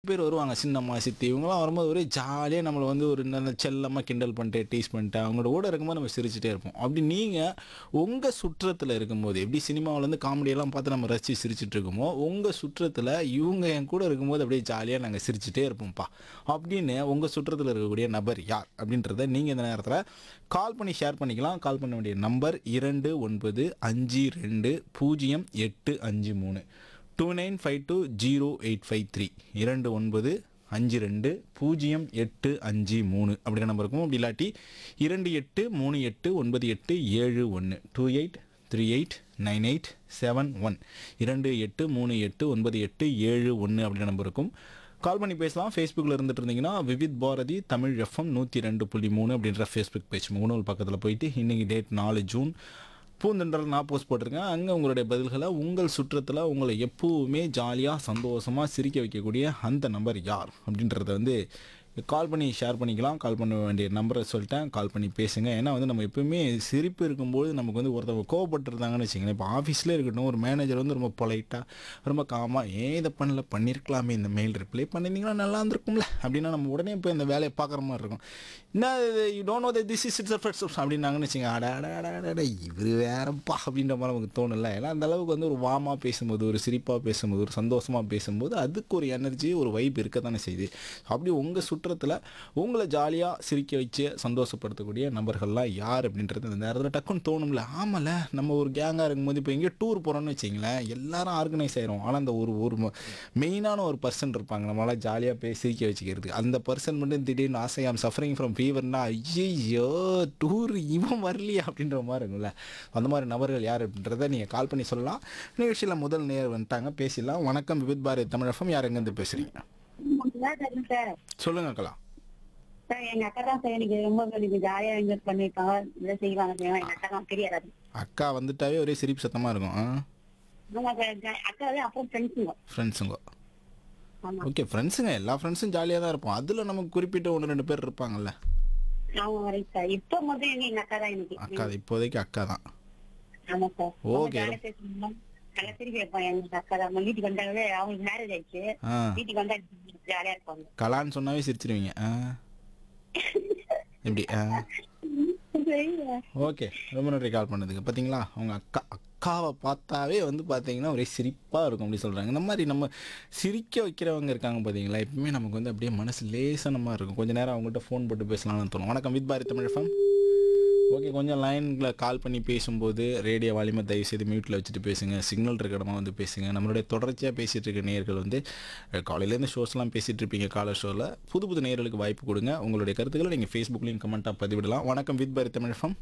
பேர் வருவாங்க சின்னம்மா சித்தி இவங்கலாம் வரும்போது ஒரே ஜாலியாக நம்மளை வந்து ஒரு நல்ல செல்லமாக கிண்டல் பண்ணிட்டு டீஸ் பண்ணிட்டு அவங்களோட கூட இருக்கும்போது நம்ம சிரிச்சிட்டே இருப்போம் அப்படி நீங்கள் உங்கள் சுற்றத்தில் இருக்கும்போது எப்படி சினிமாவில் வந்து காமெடியெல்லாம் பார்த்து நம்ம ரசித்து சிரிச்சிட்டு இருக்கோமோ உங்கள் சுற்றத்தில் இவங்க என் கூட இருக்கும்போது அப்படியே ஜாலியாக நாங்கள் சிரிச்சிட்டே இருப்போம்ப்பா அப்படின்னு உங்கள் சுற்றத்தில் இருக்கக்கூடிய நபர் யார் அப்படின்றத நீங்கள் இந்த நேரத்தில் கால் பண்ணி ஷேர் பண்ணிக்கலாம் கால் பண்ண வேண்டிய நம்பர் இரண்டு ஒன்பது அஞ்சு ரெண்டு பூஜ்ஜியம் எட்டு அஞ்சு மூணு two nine five two zero eight five three இரண்டு ஒன்பது அஞ்சு ரெண்டு பூஜ்ஜியம் எட்டு அஞ்சு மூணு அப்படிங்கிற நம்பர் இருக்கும் அப்படி இல்லாட்டி இரண்டு எட்டு மூணு எட்டு ஒன்பது எட்டு ஏழு ஒன்று two eight three eight nine eight seven one இரண்டு எட்டு மூணு எட்டு ஒன்பது எட்டு ஏழு ஒன்று அப்படிங்கிற நம்பர் இருக்கும் கால் பண்ணி பேசலாம் ஃபேஸ்புக்கில் இருந்துட்டு இருந்தீங்கன்னா விவித் பாரதி தமிழ் எஃப்எம் நூற்றி ரெண்டு புள்ளி மூணு அப்படின்ற ஃபேஸ்புக் பேஜ் முகநூல் பக்கத்தில் போயிட்டு இன்னைக்கு டேட் நாலு ஜூன் பூந்தென்றல் நான் போஸ்ட் போட்டிருக்கேன் அங்கே உங்களுடைய பதில்களை உங்கள் சுற்றத்தில் உங்களை எப்பவுமே ஜாலியாக சந்தோஷமாக சிரிக்க வைக்கக்கூடிய அந்த நம்பர் யார் அப்படின்றத வந்து கால் பண்ணி ஷேர் பண்ணிக்கலாம் கால் பண்ண வேண்டிய நம்பரை சொல்லிட்டேன் கால் பண்ணி பேசுங்க ஏன்னா வந்து நம்ம எப்பவுமே சிரிப்பு இருக்கும்போது நமக்கு வந்து ஒருத்தவங்க கோவப்பட்டிருந்தாங்கன்னு வச்சுங்களேன் இப்போ ஆஃபீஸில் இருக்கட்டும் ஒரு மேனேஜர் வந்து ரொம்ப பொலைட்டாக ரொம்ப காமாக ஏன் இதை பண்ணல பண்ணியிருக்கலாமே இந்த மெயில் ரிப்ளை பண்ணியிருந்தீங்கன்னா நல்லா இருந்திருக்கும்ல அப்படின்னா நம்ம உடனே போய் இந்த வேலையை பார்க்குற மாதிரி இருக்கும் என்ன you don't know this is it's first அப்படின்னாங்கன்னு வச்சுங்க அட அட அட அட, அட இவர் வேறப்பா அப்படின்ற மாதிரி நமக்கு தோணல ஏன்னா அந்த அளவுக்கு வந்து ஒரு வாமாக பேசும்போது ஒரு சிரிப்பாக பேசும்போது ஒரு சந்தோஷமாக பேசும்போது அதுக்கு ஒரு எனர்ஜி ஒரு வைப் இருக்க தானே செய்யுது அப்படி உங்கள் சுற்றத்தில் உங்களை ஜாலியாக சிரிக்க வச்சு சந்தோஷப்படுத்தக்கூடிய நபர்கள்லாம் யார் அப்படின்றது அந்த நேரத்தில் டக்குன்னு தோணும்ல ஆமால நம்ம ஒரு கேங்காக இருக்கும்போது இப்போ எங்கேயோ டூர் போகிறோம்னு வச்சிங்களேன் எல்லாரும் ஆர்கனைஸ் ஆயிரும் ஆனால் அந்த ஒரு ஒரு மெயினான ஒரு பர்சன் இருப்பாங்க நம்மளால் ஜாலியாக போய் சிரிக்க வச்சுக்கிறது அந்த பர்சன் மட்டும் திடீர்னு ஆசை ஆம் சஃபரிங் ஃப்ரம் ஃபீவர்னா ஐயோ டூர் இவன் வரலையா அப்படின்ற மாதிரி இருக்கும்ல அந்த மாதிரி நபர்கள் யார் அப்படின்றத நீங்கள் கால் பண்ணி சொல்லலாம் நிகழ்ச்சியில் முதல் நேர் வந்துட்டாங்க பேசிடலாம் வணக்கம் விவித் பாரதி தமிழகம் யார் எங்கேருந்து பேசுகிறீங்க சார் சொல்லுங்க கலா சார் எங்க அக்கா தான் சார் எனக்கு ரொம்ப எனக்கு ஜாலியா என்ஜாய் பண்ணிருக்காங்க இதை செய்வாங்க செய்வாங்க எங்க அக்கா தான் தெரியாது அக்கா வந்துட்டாவே ஒரே சிரிப்பு சத்தமாக இருக்கும் ஆ ஆமா சார் ஜா- அக்காவே அப்புறம் ஃப்ரெண்ட்ஸுங்க ஃப்ரெண்ட்ஸுங்க ஆமா ஓகே ஃப்ரெண்ட்ஸுங்க எல்லா ஃப்ரெண்ட்ஸும் ஜாலியாக தான் இருப்போம் அதில் நமக்கு குறிப்பிட்ட ஒன்று ரெண்டு பேர் இருப்பாங்கல்ல அவங்க வரைக்கும் சார் இப்போ முதல் எங்க எங்க அக்கா தான் எனக்கு அக்கா இப்போதைக்கு அக்கா தான் ஆமா சார் Okay. ஜாலியா பேசணும் நல்லா திருப்பி வைப்பாங்க எங்க அக்கா தான் அவங்க வீட்டுக்கு வந்தாலே அவங்களுக்கு மேரேஜ் ஆயிடுச்சு ஆ வீட்டுக்கு வந்தா ஜாலியா இருப்பாங்க கலான்னு சொன்னாவே சிரிச்சிருவீங்க ஆ எப்படி ஆ ஓகே ரொம்ப நன்றி கால் பண்ணதுக்கு பார்த்தீங்களா அவங்க அக்கா அக்காவை பார்த்தாவே வந்து பார்த்தீங்கன்னா ஒரே சிரிப்பாக இருக்கும் அப்படி சொல்கிறாங்க இந்த மாதிரி நம்ம சிரிக்க வைக்கிறவங்க இருக்காங்க பார்த்தீங்களா எப்பவுமே நமக்கு வந்து அப்படியே மனசு லேசனமாக இருக்கும் கொஞ்ச நேரம் அவங்ககிட்ட ஃபோன் போட்டு பேசலாம்னு தோணும் வணக்கம் with Bharathi Tamil FM okay கொஞ்சம் லைனில் கால் பண்ணி பேசும்போது ரேடியோ வால்யூமை தயவு செய்து மியூட்டில் வச்சுட்டு பேசுங்க சிக்னல் இருக்க இடமா வந்து பேசுங்க நம்மளுடைய தொடர்ச்சியாக பேசிகிட்டு இருக்க நேயர்கள் வந்து அஹ், காலையிலேருந்து ஷோஸ்லாம் பேசிகிட்டு இருப்பீங்க காலர் ஷோவில் புது புது நேயர்களுக்கு வாய்ப்பு கொடுங்க உங்களுடைய கருத்துக்களை நீங்கள் ஃபேஸ்புக்லேயும் கமெண்ட்டாக பதிவிடலாம் வணக்கம் வித் பாரதி தமிழ் ஃபம்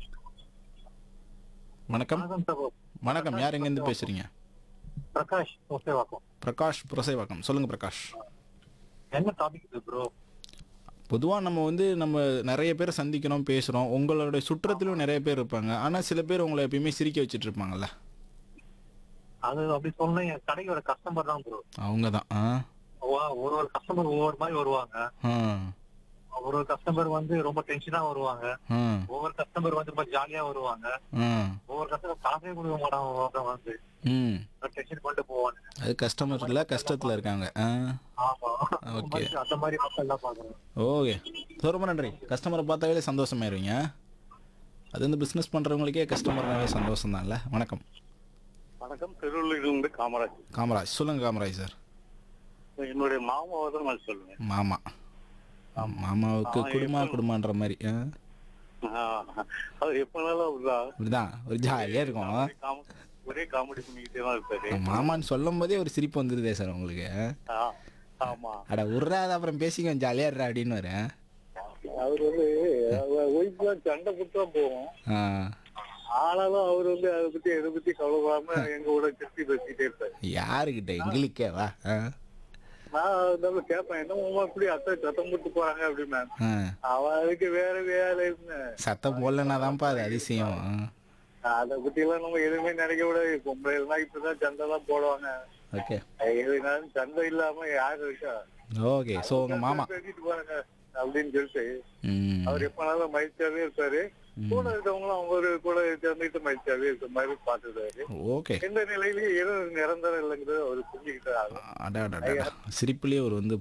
வணக்கம் வணக்கம் சகோ வணக்கம் யார் எங்கேருந்து பேசுகிறீங்க பிரகாஷ் ஓசேவாக்கம் பிரகாஷ் புரசைவாக்கம் சொல்லுங்கள் பிரகாஷ் என்ன டாபிக் இது ப்ரோ பொதுவாக நம்ம வந்து நம்ம நிறைய பேர் சந்திக்கிறோம் பேசுகிறோம் உங்களுடைய சுற்றத்திலும் நிறைய பேர் இருப்பாங்க ஆனால் சில பேர் உங்களை எப்பயுமே சிரிக்க வச்சுட்டு இருப்பாங்கல்ல அது அப்படி சொன்னா என் கடையோட கஸ்டமர் தான் ப்ரோ அவங்க தான் ஆ ஒரு ஒரு கஸ்டமர் ஒவ்வொரு மாதிரி வருவாங்க ஆ ஒரு ஒரு கஸ்டமர் வந்து ரொம்ப டென்ஷனா வருவாங்க ஆ ஒவ்வொரு கஸ்டமர் வந்து ரொம்ப ஜாலியா வருவாங்க ஆ ஒவ்வொரு கஸ்டமர் காசே கொடுக்க மாட்டாங்க ஒருத்தன் வந்து ம் டென்ஷன் பண்ணிட்டு போவாங்க அது கஸ்டமர் இல்லை கஷ்டத்தில் இருக்காங்க ஆ ஆமா அந்த Okay. மாதிரி- அந்த மாதிரி மக்கள் எல்லாம் பாக்குறேன் ஓகே ஸோ ரொம்ப நன்றி கஸ்டமரை பார்த்தாவே சந்தோஷமாயிருவீங்க அது வந்து பிஸ்னஸ் பண்ணுறவங்களுக்கே கஸ்டமர்னாவே சந்தோஷம் தான்ல வணக்கம் வணக்கம் திருவள்ளூரிலிருந்து காமராஜ் காமராஜ் சொல்லுங்கள் காமராஜ் சார் என்னுடைய மாமாவை தான் நான் சொல்லுவேன் மாமா மாமாவுக்கு ஆ, குடும்பம் எப்போ- குடும்பன்ற மாதிரி ஆ ஆஹ், அவர் எப்பனாலும் அப்படிதான் இப்படிதான் ஒரு ஜாலியாக இருக்கும் ஒரே காம- ஒரே காமெடி பண்ணிக்கிட்டே தான் இருப்பாரு மாமான்னு சொல்லும் போதே ஒரு சிரிப்பு வந்துருதே சார் உங்களுக்கு ஆ, ஆமா அட உர்றாத அப்புறம் பேசிக்க ஜாலியாக இருடா அப்படின்னு வரேன் அவர் வந்து ஒய்ஃப் தான் சண்டை போட்டு தான் போவோம் ஆ ஆனாலும் அவர் வந்து அதை பத்தி எதை பத்தி கவலைப்படாம எங்க கூட திருப்பி பேசிக்கிட்டே இருப்பாரு யாருக்கிட்ட எங்களுக்கே வா ஆ நான் இருந்தாலும் கேட்பேன் என்ன மாமா இப்படி அத்தை சத்தம் போட்டு போறாங்க அப்படின்னு ஆ அவன் அதுக்கு வேற வேலை என்ன சத்தம் போடலன்னா தான்ப்பா அது அதிசயம் ஆ அதை பத்தி எல்லாம் நம்ம எதுவுமே நினைக்க கூடாது பொம்பளை எல்லாம் இப்பதான் சண்டை தான் போடுவாங்க ஓகே எதுனாலும் சண்டை இல்லாம யாரு இருக்கா ஓகே ஸோ உங்கள் மாமா பேசிட்டு போறாங்க அப்படின்னு சொல்லிட்டு ம் அவர் எப்பனாலும் மகிழ்ச்சியாவே இருப்பாரு கூட இருக்கவங்களும் அவங்க கூட சேர்ந்துட்டு மகிழ்ச்சியாவே இருக்கிற மாதிரி பாத்துட்டாரு ஓகே எந்த நிலையிலயும் எதுவும் நிரந்தரம் இல்லைங்கிறது அவர் புரிஞ்சுக்கிட்டு ஆகும் அடா அடா சிரிப்புலேயே ஒரு வந்து